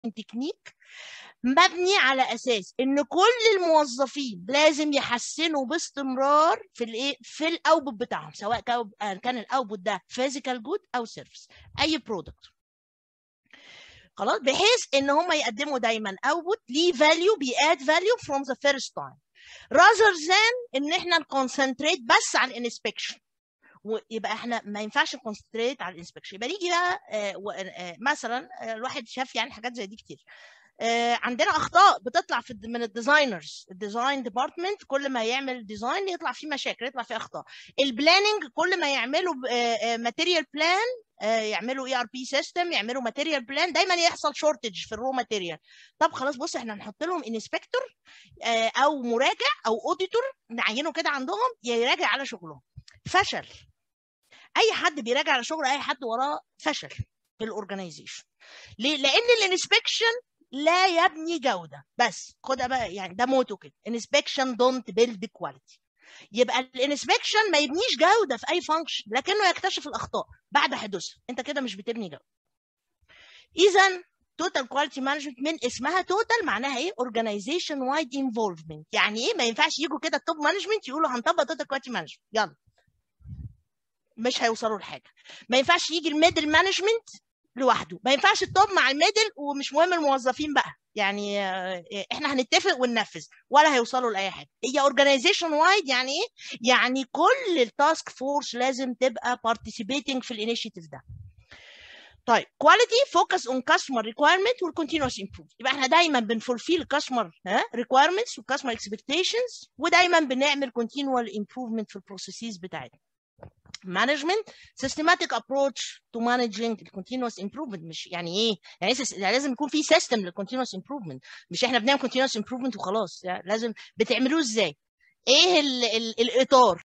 تكنيك مبني على اساس ان كل الموظفين لازم يحسنوا باستمرار في الايه في الاوتبوت بتاعهم سواء كان الاوتبوت ده فيزيكال جود او سيرفيس اي برودكت خلاص بحيث ان هم يقدموا دايما اوتبوت ليه فاليو بياد فاليو فروم ذا فيرست تايم rather than ان احنا نكونسنتريت بس على الانسبكشن ويبقى احنا ما ينفعش نكونسنتريت على الانسبكشن يبقى نيجي بقى آه آه مثلا آه الواحد شاف يعني حاجات زي دي كتير عندنا اخطاء بتطلع في من الديزاينرز الديزاين ديبارتمنت كل ما يعمل ديزاين يطلع فيه مشاكل يطلع فيه اخطاء البلاننج كل ما يعملوا ماتيريال بلان يعملوا اي ار بي سيستم يعملوا ماتيريال بلان دايما يحصل شورتج في الرو ماتيريال طب خلاص بص احنا هنحط لهم انسبكتور او مراجع او اوديتور نعينه كده عندهم يراجع على شغلهم فشل اي حد بيراجع على شغل اي حد وراه فشل في الاورجنايزيشن ليه لان الانسبكشن لا يبني جوده بس خدها بقى يعني ده موتو كده انسبكشن دونت بيلد كواليتي يبقى الانسبكشن ما يبنيش جوده في اي فانكشن لكنه يكتشف الاخطاء بعد حدوثها انت كده مش بتبني جوده اذا توتال كواليتي مانجمنت من اسمها توتال معناها ايه اورجانيزيشن وايد انفولفمنت يعني ايه ما ينفعش يجوا كده التوب مانجمنت يقولوا هنطبق توتال كواليتي مانجمنت يلا مش هيوصلوا لحاجه ما ينفعش يجي الميدل مانجمنت لوحده ما ينفعش التوب مع الميدل ومش مهم الموظفين بقى يعني احنا هنتفق وننفذ ولا هيوصلوا لاي حاجه هي اورجانيزيشن وايد يعني ايه يعني كل التاسك فورس لازم تبقى participating في الانيشيتيف ده طيب quality focus on customer requirement will continuous improve يبقى احنا دايما بنفولفيل customer ها requirements و customer expectations ودايما بنعمل continual improvement في البروسيسز بتاعتنا management systematic approach to managing the continuous improvement مش يعني ايه يعني, يعني لازم يكون في system لل continuous improvement مش احنا بنعمل continuous improvement وخلاص يعني لازم بتعملوه ازاي ايه ال ال الاطار